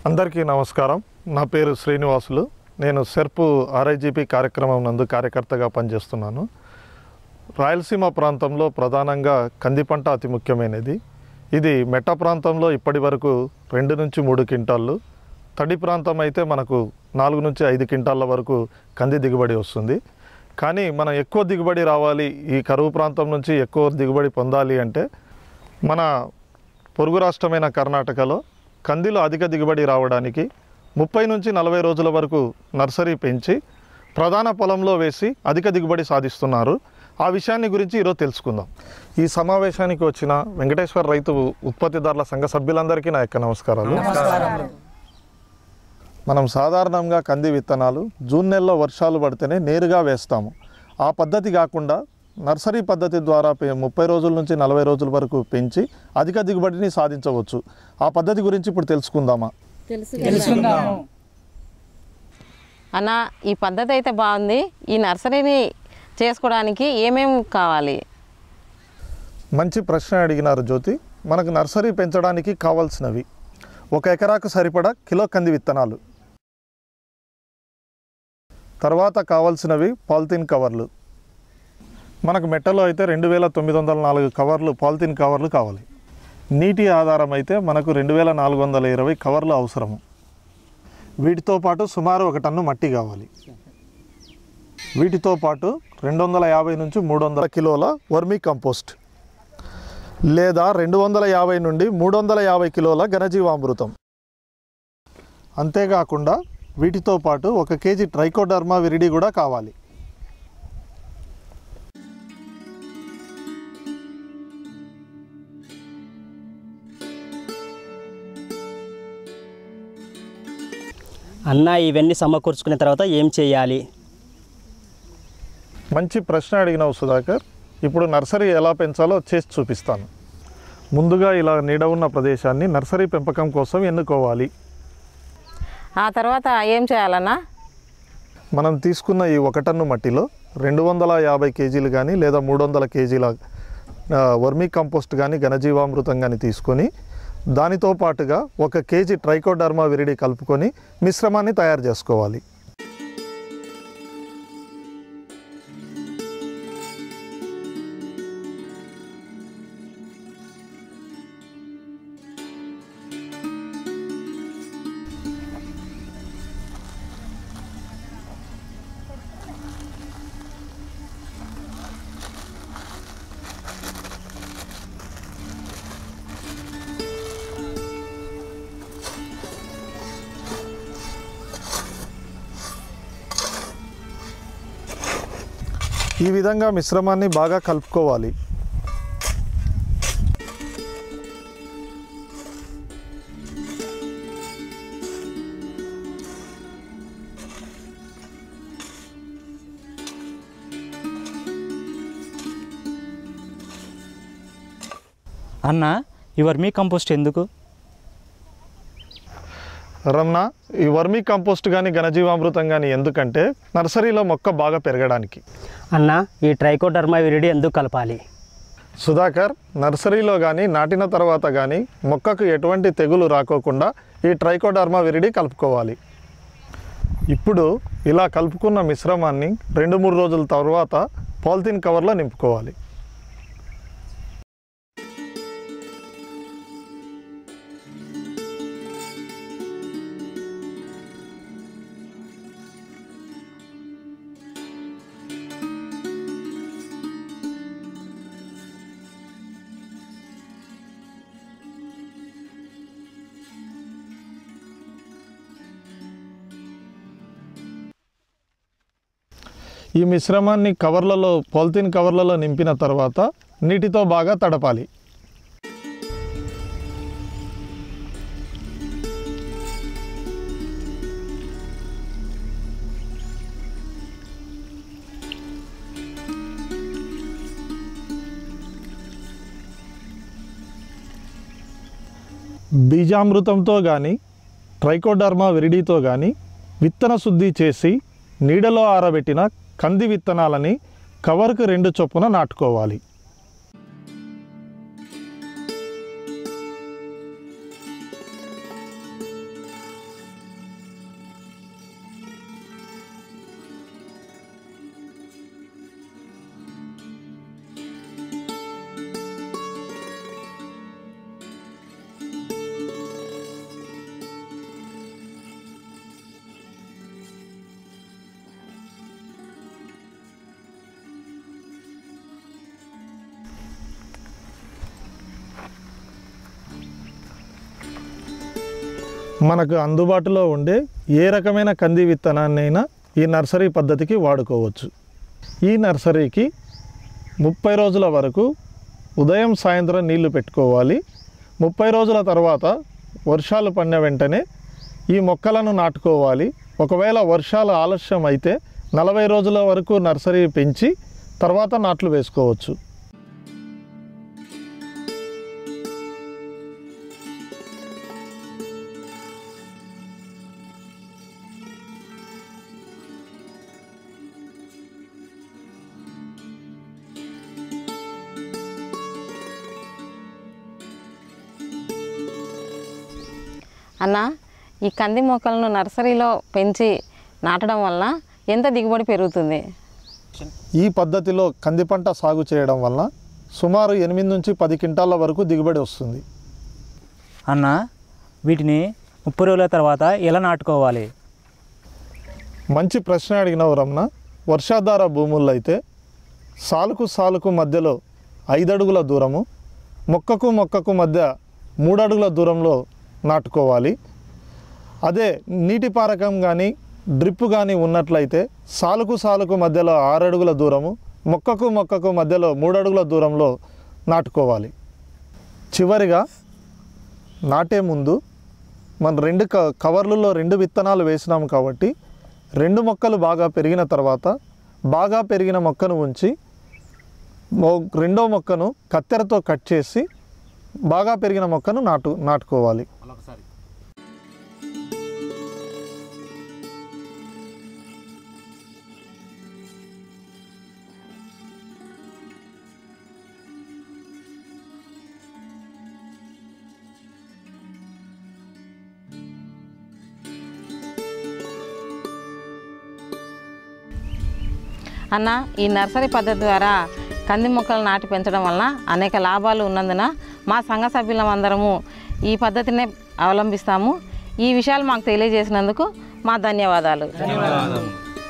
అందరికీ నమస్కారం నా పేరు శ్రీనివాసులు నేను సెర్పు ఆర్ఐజీపీ కార్యక్రమం నందు కార్యకర్తగా పనిచేస్తున్నాను రాయలసీమ ప్రాంతంలో ప్రధానంగా కంది పంట అతి ముఖ్యమైనది ఇది మెట్ట ప్రాంతంలో ఇప్పటి వరకు రెండు నుంచి మూడు క్వింటాళ్ళు తడి ప్రాంతం అయితే మనకు నాలుగు నుంచి ఐదు క్వింటాళ్ళ వరకు కంది దిగుబడి వస్తుంది కానీ మనం ఎక్కువ దిగుబడి రావాలి ఈ కరువు ప్రాంతం నుంచి ఎక్కువ దిగుబడి పొందాలి అంటే మన పొరుగు రాష్ట్రమైన కర్ణాటకలో కందిలో అధిక దిగుబడి రావడానికి ముప్పై నుంచి నలభై రోజుల వరకు నర్సరీ పెంచి ప్రధాన పొలంలో వేసి అధిక దిగుబడి సాధిస్తున్నారు ఆ విషయాన్ని గురించి ఈరోజు తెలుసుకుందాం ఈ సమావేశానికి వచ్చిన వెంకటేశ్వర రైతు ఉత్పత్తిదారుల సంఘ సభ్యులందరికీ నా యొక్క నమస్కారాలు మనం సాధారణంగా కంది విత్తనాలు జూన్ నెలలో వర్షాలు పడితేనే నేరుగా వేస్తాము ఆ పద్ధతి కాకుండా నర్సరీ పద్ధతి ద్వారా పె- ముప్పై రోజుల నుంచి నలభై రోజుల వరకు పెంచి అధిక దిగుబడిని సాధించవచ్చు ఆ పద్ధతి గురించి ఇప్పుడు తెలుసుకుందామా తెలుసుకుందాము అన్న ఈ పద్ధతి అయితే బాగుంది ఈ నర్సరీని చేసుకోవడానికి ఏమేమి కావాలి మంచి ప్రశ్న అడిగినారు జ్యోతి మనకు నర్సరీ పెంచడానికి కావాల్సినవి ఒక ఎకరాకు సరిపడా కిలో కంది విత్తనాలు తర్వాత కావాల్సినవి పాలిథిన్ కవర్లు మనకు మెట్టలో అయితే రెండు వేల తొమ్మిది వందల నాలుగు కవర్లు పాలిథిన్ కవర్లు కావాలి నీటి ఆధారం అయితే మనకు రెండు వేల నాలుగు వందల ఇరవై కవర్లు అవసరము వీటితో పాటు సుమారు ఒక టన్ను మట్టి కావాలి వీటితో పాటు రెండు వందల యాభై నుంచి మూడు వందల కిలోల వర్మీ కంపోస్ట్ లేదా రెండు వందల యాభై నుండి మూడు వందల యాభై కిలోల ఘనజీవామృతం అంతేకాకుండా వీటితో పాటు ఒక కేజీ ట్రైకోడర్మా విరిడి కూడా కావాలి అన్న ఇవన్నీ సమకూర్చుకున్న తర్వాత ఏం చేయాలి మంచి ప్రశ్న అడిగినావు సుధాకర్ ఇప్పుడు నర్సరీ ఎలా పెంచాలో చేసి చూపిస్తాను ముందుగా ఇలా నీడ ఉన్న ప్రదేశాన్ని నర్సరీ పెంపకం కోసం ఎన్నుకోవాలి ఆ తర్వాత ఏం చేయాలన్నా మనం తీసుకున్న ఈ ఒక టన్ను మట్టిలో రెండు వందల యాభై కేజీలు కానీ లేదా మూడు వందల కేజీల ఆ, వర్మీ కంపోస్ట్ కానీ ఘనజీవామృతం కానీ తీసుకొని దానితో పాటుగా ఒక కేజీ ట్రైకోడర్మా విరిడి కలుపుకొని మిశ్రమాన్ని తయారు చేసుకోవాలి ఈ విధంగా మిశ్రమాన్ని బాగా కలుపుకోవాలి అన్న ఈ వర్మీ కంపోస్ట్ ఎందుకు రమణ ఈ వర్మీ కంపోస్ట్ కానీ ఘనజీవామృతం కానీ ఎందుకంటే నర్సరీలో మొక్క బాగా పెరగడానికి అన్న ఈ ట్రైకోడర్మా విరిడి ఎందుకు కలపాలి సుధాకర్ నర్సరీలో కానీ నాటిన తర్వాత కానీ మొక్కకు ఎటువంటి తెగులు రాకోకుండా ఈ ట్రైకోడర్మా విరిడి కలుపుకోవాలి ఇప్పుడు ఇలా కలుపుకున్న మిశ్రమాన్ని రెండు మూడు రోజుల తర్వాత పాలిథిన్ కవర్లో నింపుకోవాలి ఈ మిశ్రమాన్ని కవర్లలో పాలిథిన్ కవర్లలో నింపిన తర్వాత నీటితో బాగా తడపాలి బీజామృతంతో కానీ ట్రైకోడర్మా విరిడితో కానీ విత్తన శుద్ధి చేసి నీడలో ఆరబెట్టిన కంది విత్తనాలని కవర్కు రెండు చొప్పున నాటుకోవాలి మనకు అందుబాటులో ఉండే ఏ రకమైన కంది విత్తనాన్నైనా ఈ నర్సరీ పద్ధతికి వాడుకోవచ్చు ఈ నర్సరీకి ముప్పై రోజుల వరకు ఉదయం సాయంత్రం నీళ్లు పెట్టుకోవాలి ముప్పై రోజుల తర్వాత వర్షాలు పడిన వెంటనే ఈ మొక్కలను నాటుకోవాలి ఒకవేళ వర్షాలు ఆలస్యం అయితే నలభై రోజుల వరకు నర్సరీ పెంచి తర్వాత నాట్లు వేసుకోవచ్చు అన్న ఈ కంది మొక్కలను నర్సరీలో పెంచి నాటడం వల్ల ఎంత దిగుబడి పెరుగుతుంది ఈ పద్ధతిలో కంది పంట సాగు చేయడం వల్ల సుమారు ఎనిమిది నుంచి పది క్వింటాల వరకు దిగుబడి వస్తుంది అన్న వీటిని ముప్పై రోజుల తర్వాత ఎలా నాటుకోవాలి మంచి ప్రశ్న అడిగినవు రమణ వర్షాధార భూముల్లో అయితే సాలుకు సాలుకు మధ్యలో ఐదు అడుగుల దూరము మొక్కకు మొక్కకు మధ్య మూడు అడుగుల దూరంలో నాటుకోవాలి అదే నీటి పారకం కానీ డ్రిప్ కానీ ఉన్నట్లయితే సాలుకు సాలుకు మధ్యలో ఆరు అడుగుల దూరము మొక్కకు మొక్కకు మధ్యలో మూడు అడుగుల దూరంలో నాటుకోవాలి చివరిగా నాటే ముందు మన రెండు క కవర్లలో రెండు విత్తనాలు వేసినాము కాబట్టి రెండు మొక్కలు బాగా పెరిగిన తర్వాత బాగా పెరిగిన మొక్కను ఉంచి మొ- రెండో మొక్కను కత్తెరతో కట్ చేసి బాగా పెరిగిన మొక్కను నాటు నాటుకోవాలి అన్న ఈ నర్సరీ పద్ధతి ద్వారా కంది మొక్కలు నాటి పెంచడం వలన అనేక లాభాలు ఉన్నందున మా సంఘ సభ్యులమందరము ఈ పద్ధతినే అవలంబిస్తాము ఈ విషయాలు మాకు తెలియజేసినందుకు మా ధన్యవాదాలు